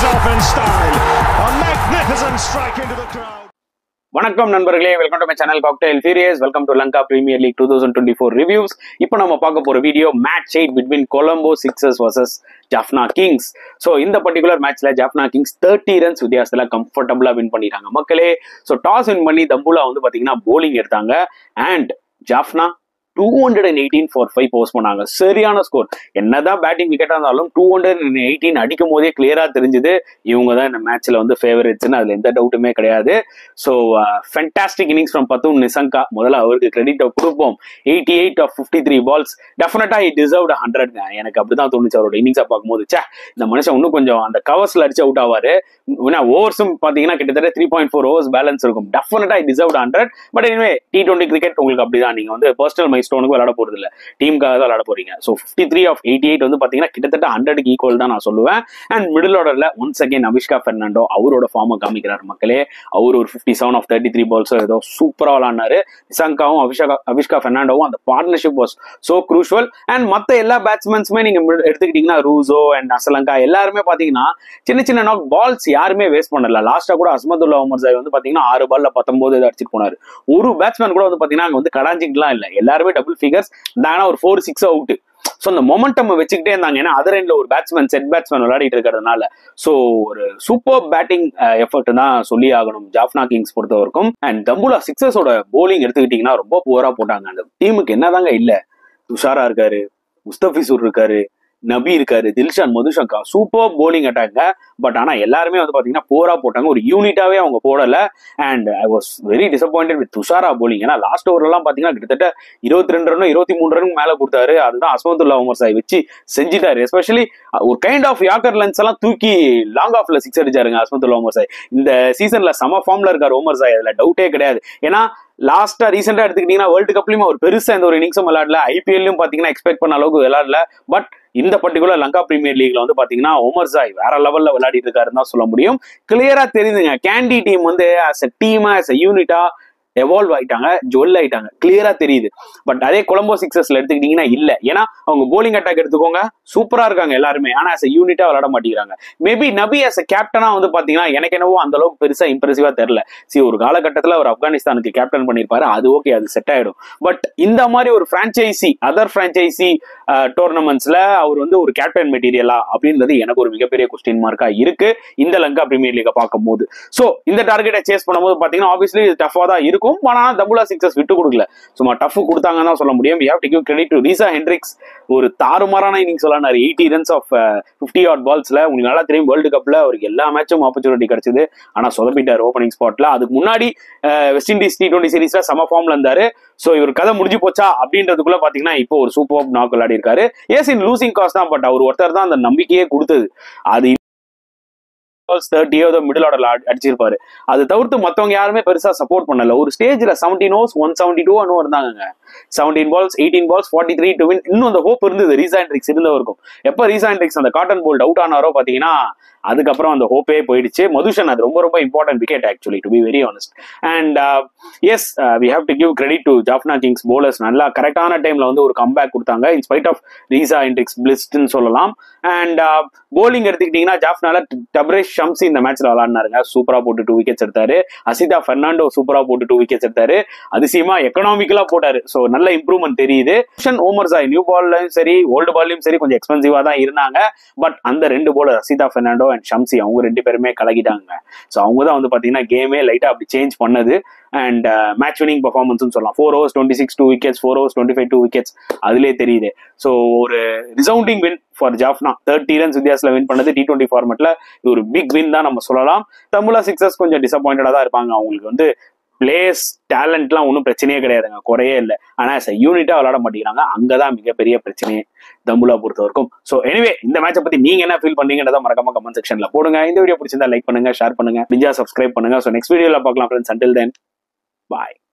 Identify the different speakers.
Speaker 1: off in style. A magnificent strike into the crowd.
Speaker 2: வணக்கம் நண்பர்களே welcome to my channel cocktail furious welcome to Lanka Premier League two thousand twenty four reviews இப்போ நம்ம பார்க்க போற video match eight between Colombo Sixers versus Jaffna Kings so இந்த particular மேட்ச்ல Jaffna Kings thirty runs வித்தியாசத்துல கம்ஃபர்டபுளா வின் பண்ணிட்டாங்க மக்களே ஸோ டாஸ் வின் பண்ணி தம்புலா வந்து பாத்தீங்கன்னா போலிங் எடுத்தாங்க and Jaffna two hundred and eighteen for five post பண்ணாங்க சரியான ஸ்கோர் என்னதான் பேட்டிங் விக்கெட்டா இருந்தாலும் டூ ஹண்ட்ரட் அண்ட் எயிட்டீன் அடிக்கும் போதே கிளியரா தெரிஞ்சுது இவங்க தான் இந்த மேட்ச்ல வந்து ஃபேவரட்ஸ்னு அதுல எந்த டவுட்டுமே கிடையாது ஸோ ஃபென்டாஸ்டிக் இன்னிங்ஸ் ஃப்ரம் பத்தும் நிசங்கா முதல்ல அவருக்கு கிரெடிட் கொடுப்போம் eighty eight off fifty three balls definitely it deserved ஹண்ட்ரட்ங்க எனக்கு அப்படிதான் தோணுச்சு அவரோட இன்னிங்ஸை பார்க்கும்போது சே இந்த மனுஷன் இன்னும் கொஞ்சம் அந்த கவர்ஸ்ல அடிச்சு அவுட் ஆவாரு ஓவர்ஸும் பாத்தீங்கன்னா கிட்டத்தட்ட three point four overs balance இருக்கும் definitely it deserved hundred but இனிமே டி டுவெண்ட்டி கிரிக்கெட் உங்களுக்கு அப்படிதான் நீங்க வந்து பர்சனல் மை ஸ்டோனுக்கு விளையாட போறது இல்ல டீமுக்காக தான் விளையாட போறீங்க so fifty three off eighty eight வந்து பாத்தீங்கன்னா கிட்டத்தட்ட ஹண்ட்ரடுக்கு ஈக்குவல் தான் நான் சொல்லுவேன் அண்ட் மிடில் ஆர்டர்ல ஒன்ஸ் அகேன் அவிஷ்கா பெர்னாண்டோ அவரோட ஃபார்மை காமிக்கிறார் மக்களே அவர் ஒரு fifty seven off thirty three பால்ஸோ ஏதோ சூப்பரா விளாண்டாரு நிசங்காவும் அபிஷேகா அவிஷ்கா பெர்னாண்டோவும் அந்த partnership was so crucial and மத்த எல்லா பேட்ஸ்மேன்ஸுமே நீங்க mid- எடுத்துக்கிட்டீங்கன்னா ரூசோ அண்ட் அசலங்கா எல்லாருமே பாத்தீங்கன்னா சின்ன சின்ன நாக் பால்ஸ் யாருமே வேஸ்ட் பண்ணல லாஸ்டா கூட அஸ்மதுல்லா உமர் ஜாய் வந்து பாத்தீங்கன்னா ஆறு பால்ல பத்தொன்பது இதை அடிச்சிட்டு போனாரு ஒரு பேட்ஸ்மேன் கூட வந்து பாத்தீங்கன்னா அங்க வந்து கடாஞ்சிக்கலாம் இல்ல எல்லாருமே டபுள் ஃபிகர்ஸ் தானா ஒரு ஃபோர் சிக்ஸ் அவுட் ஸோ அந்த மொமெண்டம் வச்சுக்கிட்டே இருந்தாங்க ஏன்னா அதர் எண்ட்ல ஒரு பேட்ஸ்மேன் செட் பேட்ஸ்மேன் விளையாடிட்டு இருக்கிறதுனால ஸோ ஒரு சூப்பர் பேட்டிங் எஃபர்ட் தான் சொல்லி ஆகணும் ஜாஃப்னா கிங்ஸ் பொறுத்த வரைக்கும் அண்ட் தம்புலா சிக்ஸர்ஸோட போலிங் எடுத்துக்கிட்டீங்கன்னா ரொம்ப புவரா போட்டாங்க அந்த டீமுக்கு என்னதாங்க இல்ல துஷாரா இருக்காரு முஸ்தபிசூர் இருக்காரு நபி இருக்காரு தில்ஷான் மதுஷங்கா சூப்பர் போலிங் அட்டாக்ங்க பட் ஆனா எல்லாருமே வந்து பாத்தீங்கன்னா போரா போட்டாங்க ஒரு யூனிட்டாவே அவங்க போடல and I was very disappointed with Thushara bowling ஏன்னா லாஸ்ட் ஓவர் எல்லாம் பாத்தீங்கன்னா கிட்டத்தட்ட இருபத்தி ரெண்டு ரன் இருபத்தி மூணு ரன் மேல கொடுத்தாரு அதுதான் அஸ்மதுல்லா உமர் சாய் வச்சு செஞ்சுட்டாரு எஸ்பெஷலி ஒரு கைண்ட் ஆஃப் யாக்கர் லென்ஸ் எல்லாம் தூக்கி லாங் ஆஃப்ல சிக்ஸ் அடிச்சாருங்க அஸ்மதுல்லா உமர் சாய் இந்த சீசன்ல சம ஃபார்ம்ல இருக்காரு உமர் சாய் அதுல டவுட்டே கிடையாது ஏன்னா லாஸ்டா ரீசெண்டா எடுத்துக்கிட்டீங்கன்னா வேர்ல்டு கப்லயும் அவர் பெருசா இந்த ஒரு இன்னிங்ஸும் விளையாடல ஐபிஎல்லையும் பாத்தீங்கன்னா எக்ஸ்பெக்ட் பண்ண அளவுக்கு விளையாடல பட் இந்த பர்டிகுலர் லங்கா பிரீமியர் லீக்ல வந்து பாத்தீங்கன்னா உமர் ஜாய் வேற லெவல்ல விளையாடிட்டு இருக்காருன்னு தான் சொல்ல முடியும் கிளியரா தெரியுதுங்க கேண்டி டீம் வந்து ஆஸ் அ டீமா ஆஸ் அ யூனிட்டா எவால்வ் ஆயிட்டாங்க ஜுவல் ஆயிட்டாங்க கிளியரா தெரியுது பட் அதே கொலம்போ சிக்ஸஸ்ல எடுத்துக்கிட்டீங்கன்னா இல்ல ஏன்னா அவங்க போலிங் அட்டாக் எடுத்துக்கோங்க சூப்பரா இருக்காங்க எல்லாருமே ஆனா as a யூனிட்டா விளையாட மாட்டேங்கிறாங்க மேபி நபி as a கேப்டனா வந்து பாத்தீங்கன்னா எனக்கு என்னவோ அந்த அளவுக்கு பெருசா இம்ப்ரெசிவா தெரியல சி ஒரு காலகட்டத்துல அவர் ஆப்கானிஸ்தானுக்கு கேப்டன் பண்ணிருப்பாரு அது ஓகே அது செட் ஆயிடும் பட் இந்த மாதிரி ஒரு பிரான்ச்சைசி அதர் பிரான்ச்சைசி டோர்னமெண்ட்ஸ்ல அவர் வந்து ஒரு கேப்டன் மெட்டீரியலா அப்படின்றது எனக்கு ஒரு மிகப்பெரிய கொஸ்டின் மார்க்கா இருக்கு இந்த லங்கா பிரீமியர் லீக பார்க்கும் போது சோ இந்த டார்கெட்டை சேஸ் பண்ணும்போது பாத்தீங்கன்னா ஆப்வியஸ்லி இது டஃபா தான் இருக்கும் ஆனா தபுலா சிக்ஸஸ் விட்டு கொடுக்கல சும்மா டஃப் கொடுத்தாங்கன்னு தான் சொல்ல முடியும் we have to give credit to Reeza Hendricks ஒரு தாறுமாறான இன்னிங்ஸ் விளாண்டாரு eighty runs off fifty odd பால்ஸ்ல உங்களுக்கு நல்லா தெரியும் வேர்ல்டு கப்ல அவருக்கு எல்லா மேட்சும் ஆப்பர்ச்சுனிட்டி கிடைச்சது ஆனா சொதப்பிட்டார் ஓப்பனிங் ஸ்பாட்ல அதுக்கு முன்னாடி வெஸ்ட் இண்டீஸ் டி டுவெண்ட்டி சீரீஸ்ல சம ஃபார்ம்ல இருந்தாரு சோ இவர் கதை முடிஞ்சு போச்சா அப்படின்றதுக்குள்ள பாத்தீங்கன்னா இப்போ ஒரு சூப்பர் நாக் விளையாடி இருக்காரு ஏஸ் இன் லூசிங் காஸ்ட் தான் பட் அவர் ஒருத்தர் தான் அந்த நம்பிக்கையே கொடுத்தது அது தேர்ட்டியோ மிடில் ஆர்டர்ல அடிச்சிருப்பாரு அது தவிர்த்து மத்தவங்க யாருமே பெருசா சப்போர்ட் பண்ணல ஒரு ஸ்டேஜ்ல seventeen overs one seventy two அனும் இருந்தாங்க seventeen balls eighteen balls forty three to win இன்னும் அந்த ஹோப் இருந்தது ரீசாண்ட்ரிக்ஸ் இருந்தவருக்கும் எப்ப ரீசாண்ட்ரிக்ஸ் அந்த காட்டன் போல்ட் அவுட் ஆனாரோ பாத்தீங்கன்னா அதுக்கப்புறம் அந்த ஹோப்பே போயிடுச்சு மதுஷன் அது ரொம்ப ரொம்ப important wicket actually to be very honest and yes we have to give credit to Jaffna Kings bowlers நல்லா கரெக்டான டைம்ல வந்து ஒரு கம்பேக் கொடுத்தாங்க இன் ஸ்பைட் ஆஃப் ரீசா இன்ட்ரிக்ஸ் பிளிஸ்ட்னு சொல்லலாம் அண்ட் போலிங் எடுத்துக்கிட்டீங்கன்னா ஜாஃப்னால டப்ரேஷ் ஷம்சி இந்த மேட்ச்ல விளாடினாருங்க சூப்பரா போட்டு டூ விக்கெட்ஸ் எடுத்தாரு அசிதா பெர்னாண்டோ சூப்பரா போட்டு டூ விக்கெட்ஸ் எடுத்தாரு அதிசயமா எக்கனாமிக்கலா போட்டாரு சோ நல்ல இம்ப்ரூவ்மெண்ட் தெரியுது ஓமர் சாய் நியூ பால்லயும் சரி ஓல்டு பால்லையும் சரி கொஞ்சம் எக்ஸ்பென்சிவா தான் இருந்தாங்க பட் அந்த ரெண்டு bowler Asitha Fernando and Shamsi அவங்க ரெண்டு பேருமே கலகிட்டாங்க ஸோ அவங்க தான் வந்து பாத்தீங்கன்னா கேமே லைட்டா அப்படி சேஞ்ச் பண்ணது அண்ட் மேட்ச் வினிங் பர்ஃபார்மன்ஸ் சொல்லலாம் four overs twenty six two wickets four overs twenty five two wickets அதுலேயே தெரியுது ஸோ ஒரு resounding win for Jaffna thirty runs வித்தியாசத்தில் வின் பண்ணது டி டுவெண்ட்டி ஃபார்மெட்ல இது ஒரு பிக் வின் தான் நம்ம சொல்லலாம் தமிழா சிக்ஸர்ஸ் கொஞ்சம் டிசப்பாயிண்டடா தான் இருப்பாங்க அவங்களுக்கு வந்து பிளேஸ் டேலண்ட்லாம் ஒன்றும் பிரச்சனையே கிடையாதுங்க குறையே இல்லை ஆனா யூனிட்டா விளையாட மாட்டேங்கிறாங்க அங்கதான் மிகப்பெரிய பிரச்சனையே தம்புலா பொறுத்த வரைக்கும் ஸோ எனிவே இந்த மேட்சை பத்தி நீங்க என்ன ஃபீல் பண்ணீங்கன்றத மறக்காம கமெண்ட் செக்ஷன்ல போடுங்க இந்த வீடியோ பிடிச்சிருந்தா லைக் பண்ணுங்க ஷேர் பண்ணுங்க நிஞ்சா சப்ஸ்கிரைப் பண்ணுங்க ஸோ நெக்ஸ்ட் வீடியோல பார்க்கலாம் ஃப்ரெண்ட்ஸ் அண்டில் தென் பாய்